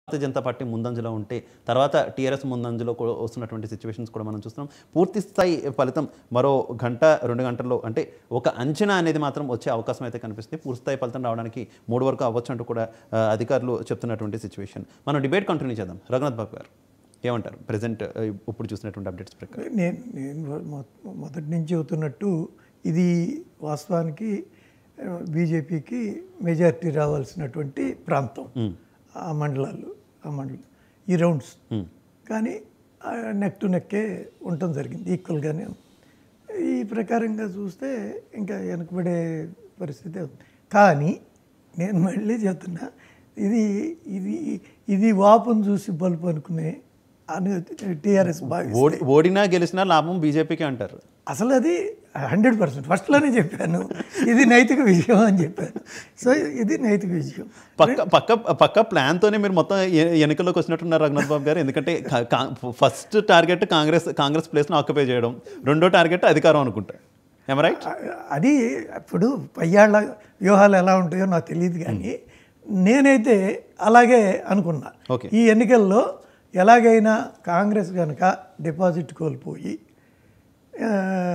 భారతీయ Janata party ముందంజలో ఉంటే తర్వాత టీఆర్ఎస్ ముందంజలో కూ- వస్తున్నటువంటి సిచ్యువేషన్స్ కూడా మనం చూస్తున్నాం పూర్తి స్థాయి ఫలితం మరో గంట రెండు గంటల్లో అంటే ఒక అంచనా అనేది మాత్రం వచ్చే అవకాశం అయితే కనిపిస్తుంది పూర్తి స్థాయి ఫలితం రావడానికి మూడు వరకు అవ్వచ్చు అంటూ కూడా ఆ, అధికారులు చెప్తున్నటువంటి సిచ్యువేషన్ మనం డిబేట్ కంటిన్యూ చేద్దాం రఘునాథ్ బాబు గారు ఏమంటారు ప్రజెంట్ ఇప్పుడు చూసినటువంటి అప్డేట్స్ ప్రకారం నేను నేను మొ- మొదటి నుంచి చెబుతున్నట్టు ఇది వాస్తవానికి బీజేపీకి మెజారిటీ రావాల్సినటువంటి ప్రాంతం ఆ మండలాలు ఆ మండలం ఈ రౌండ్స్ కానీ నెక్ టు నెక్కే ఉండటం జరిగింది ఈక్వల్గానే ఉంది. ఈ ప్రకారంగా చూస్తే ఇంకా వెనకబడే పరిస్థితి ఉంది కానీ నేను మళ్ళీ చెప్తున్నా ఇది ఇది ఇది వాపును చూసి బలుపు అనుకునే అని టీఆర్ఎస్ భావిస్తుంది ఓడి ఓడినా గెలిచినా లాభం బీజేపీకి అంటారు అసలు అది హండ్రెడ్ పర్సెంట్ ఫస్ట్లోనే చెప్పాను ఇది నైతిక విషయం అని చెప్పాను సో ఇది నైతిక విషయం పక్క పక్క పక్క ప్లాన్తోనే మీరు మొత్తం ఎ- ఎన్నికల్లోకి వచ్చినట్టున్నారు రఘునాథ్ బాబు గారు ఎందుకంటే కా- కా- ఫస్ట్ టార్గెట్ కాంగ్రెస్ కాంగ్రెస్ ప్లేస్ను ఆక్యుపై చేయడం రెండో టార్గెట్ అధికారం అనుకుంటా ఏమ రైట్ అది ఇప్పుడు పయ్యాళ్ళ వ్యూహాలు ఎలా ఉంటాయో నాకు తెలియదు కానీ నేనైతే అలాగే అనుకున్నా ఓకే. ఈ ఎన్నికల్లో ఎలాగైనా కాంగ్రెస్ కనుక డిపాజిట్ కోల్పోయి ఆ,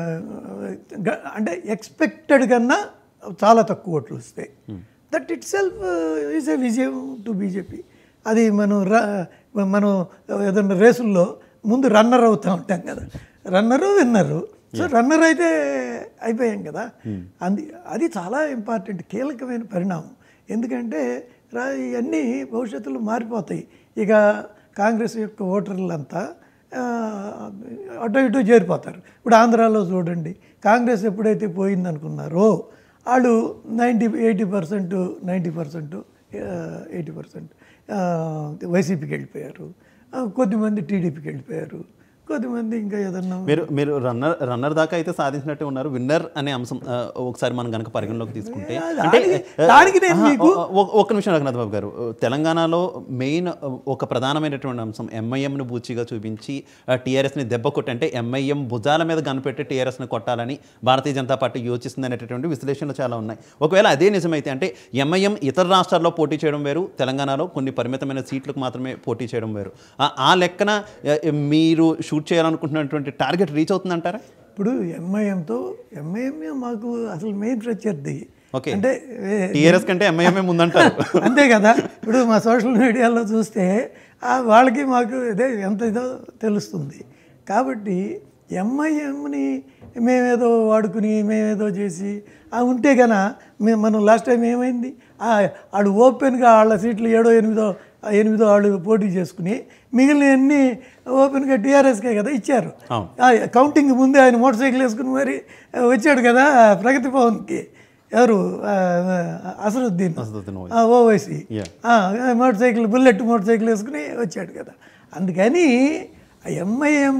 గ- అంటే ఎక్స్పెక్టెడ్ కన్నా చాలా తక్కువ ఓట్లు వస్తాయి that itself is a విజయం టు బీజేపీ అది మనం ర మనం ఏదైనా రేసుల్లో ముందు రన్నర్ అవుతూ ఉంటాం కదా రన్నరు విన్నరు సో రన్నర్ అయితే అయిపోయాం కదా అంది అది చాలా ఇంపార్టెంట్ కీలకమైన పరిణామం ఎందుకంటే రా ఇవన్నీ భవిష్యత్తులో మారిపోతాయి ఇక కాంగ్రెస్ యొక్క ఓటర్లంతా ఆ, అటు ఇటు చేరిపోతారు ఇప్పుడు ఆంధ్రాలో చూడండి కాంగ్రెస్ ఎప్పుడైతే పోయిందనుకున్నారో వాళ్ళు ninety eighty percent ninety percent eighty percent వైసీపీకి వెళ్ళిపోయారు ఆ, కొద్దిమంది టీడీపీకి వెళ్ళిపోయారు కొద్దిమంది ఇంకా ఏదన్నా మీరు మీరు రన్నర్ రన్నర్ దాకా అయితే సాధించినట్టే ఉన్నారు విన్నర్ అనే అంశం ఆ, ఒకసారి మనం కనుక పరిగణలోకి తీసుకుంటే అంటే దానికి- దానికి నేను ఆహా, మీకు ఒ- ఒ- ఒక్క నిమిషం రఘునాథ్ బాబు గారు తెలంగాణలో మెయిన్ ఒక ప్రధానమైనటువంటి అంశం ఎంఐఎంను బూచిగా చూపించి టీఆర్ఎస్ని దెబ్బ కొట్టి అంటే ఎంఐఎం భుజాల మీద కనిపెట్టి టీఆర్ఎస్ని కొట్టాలని భారతీయ జనతా పార్టీ యోచిస్తుంది అనేటటువంటి విశ్లేషణలు చాలా ఉన్నాయి ఒకవేళ అదే నిజమైతే అంటే ఎంఐఎం ఇతర రాష్ట్రాల్లో పోటీ చేయడం వేరు తెలంగాణలో కొన్ని పరిమితమైన సీట్లకు మాత్రమే పోటీ చేయడం వేరు ఆ- ఆ లెక్కన ఆ, మీరు షూట్ చేయాలనుకుంటున్నటువంటి టార్గెట్ రీచ్ అవుతుందంటారా ఇప్పుడు ఎంఐఎంతో ఎంఐఎం మాకు అసలు మెయిన్ ప్రత్యర్థి ఓకే. అంటే ఏ- టీఆర్ఎస్ కంటే ఎంఐఎంఏ ముందంటారు అంతే కదా ఇప్పుడు మా సోషల్ మీడియాలో చూస్తే ఆ వాళ్ళకి మాకు ఇదే ఎంత ఇదో తెలుస్తుంది కాబట్టి ఎంఐఎంని మేమేదో వాడుకుని మేమేదో చేసి ఆ ఉంటే గన మేము మనం లాస్ట్ టైం ఏమైంది ఆ ఆడు ఓపెన్గా వాళ్ళ సీట్లు ఏడో ఎనిమిదో ఆ ఎనిమిదో వాళ్ళు పోటీ చేసుకుని మిగిలిన అన్ని ఓపెన్గా టీఆర్ఎస్కే కదా ఇచ్చారు అవును. ఆ కౌంటింగ్ ముందే ఆయన మోటార్ సైకిల్ వేసుకుని మరి వచ్చాడు కదా ప్రగతి భవన్కి ఎవరు ఆ, అసరుద్దీన్ అసదుద్దీన్ ఓవైసీ. ఆ, ఓవైసీ Yeah. ఆ, motor cycle bullet motor cycle వేసుకుని వచ్చాడు కదా అందుకని ఎంఐఎం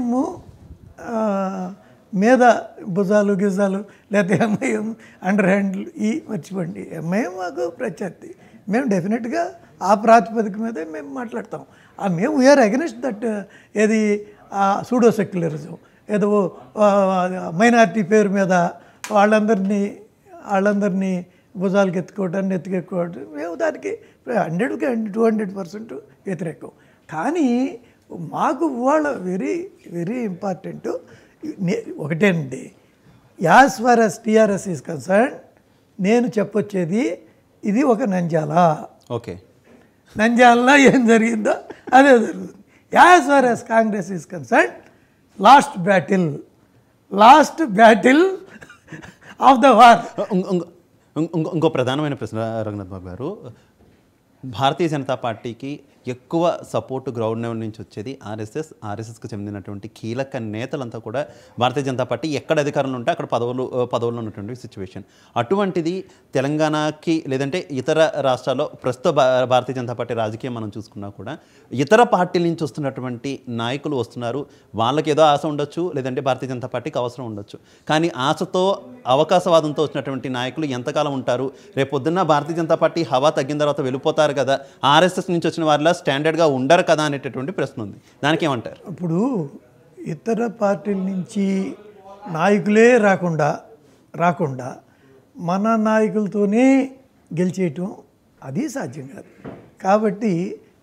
మీద భుజాలు గిజాలు లేకపోతే ఎంఐఎం అండర్ హ్యాండిల్ ఈ మర్చిపోండి ఎంఐఎం మాకు ప్రత్యర్థి మేము డెఫినెట్గా ఆ ప్రాతిపదిక మీదే మేము మాట్లాడతాం ఆ మేము వీఆర్ అగెనిస్ట్ దట్ ఏది సూడో సెక్యులరిజం ఏదో మైనారిటీ పేరు మీద వాళ్ళందరినీ వాళ్ళందరినీ భుజాలకు ఎత్తుకోవటాన్ని ఎత్తుకెక్కుకోవటం మేము దానికి హండ్రెడ్కి టూ హండ్రెడ్ పర్సెంట్ వ్యతిరేకం కానీ మాకు వాళ్ళ వెరీ వెరీ ఇంపార్టెంట్ ఒకటేనండి as far as TRS is concern నేను చెప్పొచ్చేది ఇది ఒక నంజాల ఓకే నంజాలలో ఏం జరిగిందో అదే జరుగుతుంది as far as Congress is concern last battle last battle of the war ఇంకో- ఇంకో- ఇంకో- ఇంకో ప్రధానమైన ప్రశ్న రఘునాథ్ బాబు గారు భారతీయ జనతా పార్టీకి ఎక్కువ సపోర్ట్ గ్రౌండ్ లెవెల్ నుంచి వచ్చేది ఆర్ఎస్ఎస్ ఆర్ఎస్ఎస్కి చెందినటువంటి కీలక నేతలంతా కూడా భారతీయ జనతా పార్టీ ఎక్కడ అధికారంలో ఉంటే అక్కడ పదవులు పదవుల్లో ఉన్నటువంటి సిచ్యువేషన్ అటువంటిది తెలంగాణకి లేదంటే ఇతర రాష్ట్రాల్లో ప్రస్తుత భా- భారతీయ జనతా పార్టీ రాజకీయం మనం చూసుకున్నా కూడా ఇతర పార్టీల నుంచి వస్తున్నటువంటి నాయకులు వస్తున్నారు వాళ్ళకి ఏదో ఆశ ఉండొచ్చు లేదంటే భారతీయ జనతా పార్టీకి అవసరం ఉండొచ్చు కానీ ఆశతో అవకాశవాదంతో వచ్చినటువంటి నాయకులు ఎంతకాలం ఉంటారు రేపు పొద్దున్న భారతీయ జనతా పార్టీ హవా తగ్గిన తర్వాత వెళ్ళిపోతారు కదా ఆర్ఎస్ఎస్ నుంచి వచ్చిన వారిలా స్టాండర్డ్గా ఉండరు కదా అనేటటువంటి ప్రశ్న ఉంది దానికి ఏమంటారు ఇప్పుడు ఇతర పార్టీల నుంచి నాయకులే రాకుండా రాకుండా మన నాయకులతోనే గెలిచేయటం అది సాధ్యం కాదు కాబట్టి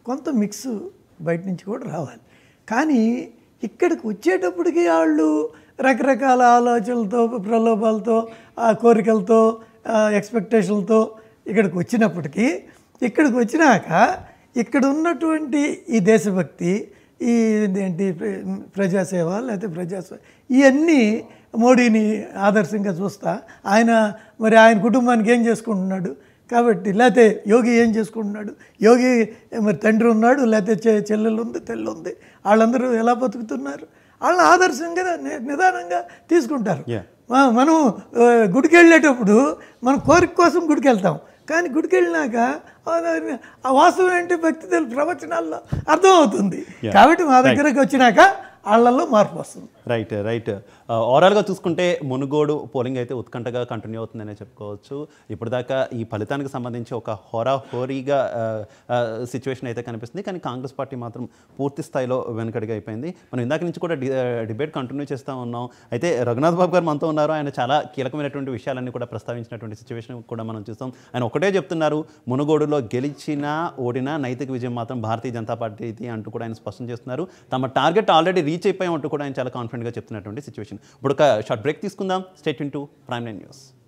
కొంత మిక్స్ బయట నుంచి కూడా రావాలి కానీ ఇక్కడికి వచ్చేటప్పటికి వాళ్ళు రకరకాల ఆలోచనలతో ప్రలోభాలతో ఆ కోరికలతో ఎక్స్పెక్టేషన్లతో ఇక్కడికి వచ్చినప్పటికీ ఇక్కడికి వచ్చినాక ఇక్కడ ఉన్నటువంటి ఈ దేశభక్తి ఈ ఏంటి ప్ర- ప్రజాసేవ లేకపోతే ప్రజాసేవ ఇవన్నీ మోడీని ఆదర్శంగా చూస్తా ఆయన మరి ఆయన కుటుంబానికి ఏం చేసుకుంటున్నాడు కాబట్టి లేకపోతే యోగి ఏం చేసుకుంటున్నాడు యోగి మరి తండ్రి ఉన్నాడు లేకపోతే చె- చెల్లెలు ఉంది తెల్లు ఉంది వాళ్ళందరూ ఎలా బతుకుతున్నారు వాళ్ళని ఆదర్శంగా ని- నిదానంగా తీసుకుంటారు Yeah. మ- మనం ఆ, గుడికి వెళ్ళేటప్పుడు మనం కోరిక కోసం గుడికి వెళ్తాం కానీ గుడికి వెళ్ళినాక ఆ, ఆ వాస్తవం ఏంటి భక్తి తెలు ప్రవచనాల్లో అర్థమవుతుంది కాబట్టి మా దగ్గరకు వచ్చినాక వాళ్ళల్లో మార్పు వస్తుంది రైట్ రైట్ ఓవరాల్గా చూసుకుంటే మునుగోడు పోలింగ్ అయితే ఉత్కంఠగా కంటిన్యూ అవుతుందనే చెప్పుకోవచ్చు ఇప్పటిదాకా ఈ ఫలితానికి సంబంధించి ఒక హోరా హోరీగా సిచ్యువేషన్ అయితే కనిపిస్తుంది కానీ కాంగ్రెస్ పార్టీ మాత్రం పూర్తి స్థాయిలో వెనుకడిగా అయిపోయింది మనం ఇందాక నుంచి కూడా డి- డిబేట్ కంటిన్యూ చేస్తూ ఉన్నాం అయితే రఘునాథ్ బాబు గారు మనతో ఉన్నారు ఆయన చాలా కీలకమైనటువంటి విషయాలన్నీ కూడా ప్రస్తావించినటువంటి సిచ్యువేషన్ కూడా మనం చూస్తాం ఆయన ఒకటే చెప్తున్నారు మునుగోడులో గెలిచినా ఓడినా నైతిక విజయం మాత్రం భారతీయ జనతా పార్టీది అంటూ కూడా ఆయన స్పష్టం చేస్తున్నారు తమ టార్గెట్ ఆల్రెడీ రీచ్ అయిపోయాం అంటూ కూడా ఆయన చాలా కాన్ఫిడెంట్గా చెప్తున్నటువంటి సిచ్యువేషన్ ఇప్పుడు ఒక షార్ట్ బ్రేక్ తీసుకుందాం state in to prime nine news